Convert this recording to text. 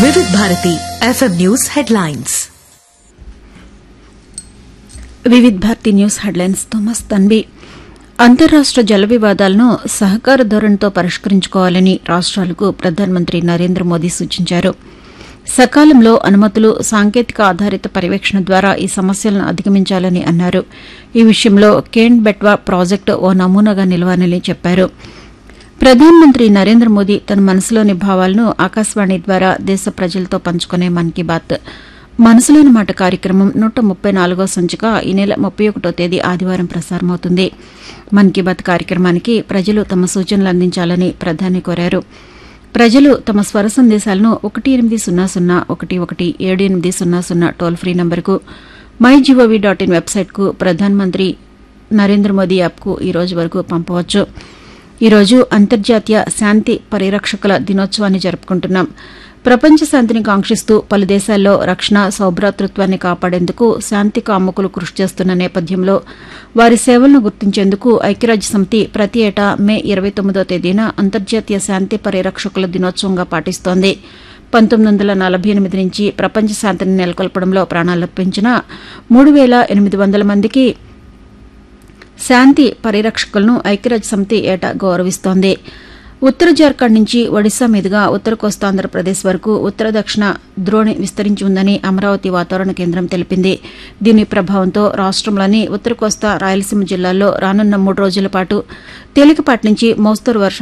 వివిధ Bharati FM news headlines Vividh Bharati news headlines Thomas Tanvi అంతర్రాష్ట జల వివాదాలను సహకార ధోరణితో పరిష్కరించుకోవాలని రాష్ట్రాలకు ప్రధానమంత్రి నరేంద్ర మోదీ సూచించారు సకాలంలో అనుమతులు సాంకేతిక ఆధారిత పర్యవేక్షణ ద్వారా ఈ సమస్యలను అధిగమించాలని అన్నారు ఈ విషయంలో కేన్ బెట్వా ప్రాజెక్టు ఓ నమూనాగా నిలవాలని చెప్పారు ప్రధానమంత్రి నరేంద్ర మోదీ తన మనసులోని భావాలను ఆకాశవాణి ద్వారా దేశ ప్రజలతో పంచుకునే మన్ కీ బాత్ మనసులోని మాట కార్యక్రమం నూట ముప్పై నాలుగో సంచిక ఈ నెల ముప్పై ఒకటో తేదీ ఆదివారం ప్రసారమవుతుంది మన్ కీ బాత్ కార్యక్రమానికి ప్రజలు తమ సూచనలు అందించాలని ప్రధాని కోరారు ప్రజలు తమ స్వర సందేశాలను ఒకటి ఎనిమిది సున్నా సున్నా ఒకటి ఒకటి ఏడు ఎనిమిది సున్నా సున్నా టోల్ ఫ్రీ నంబర్కు మై జీఓవీ డాట్ ఇన్ వెబ్సైట్కు ప్రధానమంత్రి నరేంద్ర మోదీ యాప్కు ఈ రోజు వరకు పంపవచ్చు ఈ రోజు అంతర్జాతీయ శాంతి పరిరక్షకుల దినోత్సవాన్ని జరుపుకుంటున్నాం ప్రపంచ శాంతిని కాంక్షిస్తూ పలు దేశాల్లో రక్షణ సౌభ్రాతృత్వాన్ని కాపాడేందుకు శాంతి కాముకులు కృషి చేస్తున్న నేపథ్యంలో వారి సేవలను గుర్తించేందుకు ఐక్యరాజ్య సమితి ప్రతి ఏటా మే ఇరవై తొమ్మిదో తేదీన అంతర్జాతీయ శాంతి పరిరక్షకుల దినోత్సవంగా పాటిస్తోంది పంతొమ్మిది వందల నలభై ఎనిమిది నుంచి ప్రపంచ శాంతిని నెలకొల్పడంలో ప్రాణాలర్పించిన మూడు వేల ఎనిమిది వందల మందికి శాంతి పరిరక్షకులను ఐక్యరాజ్య సమితి ఏటా గౌరవిస్తోంది ఉత్తర జార్ఖండ్ నుంచి ఒడిశా మీదుగా ఉత్తర కోస్తాంధ్రప్రదేశ్ వరకు ఉత్తర దక్షిణ ద్రోణి విస్తరించి ఉందని అమరావతి వాతావరణ కేంద్రం తెలిపింది దీని ప్రభావంతో రాష్టంలోని ఉత్తర కోస్తా రాయలసీమ జిల్లాల్లో రానున్న మూడు రోజుల పాటు తేలికపాటి నుంచి మోస్తరు వర్షాలు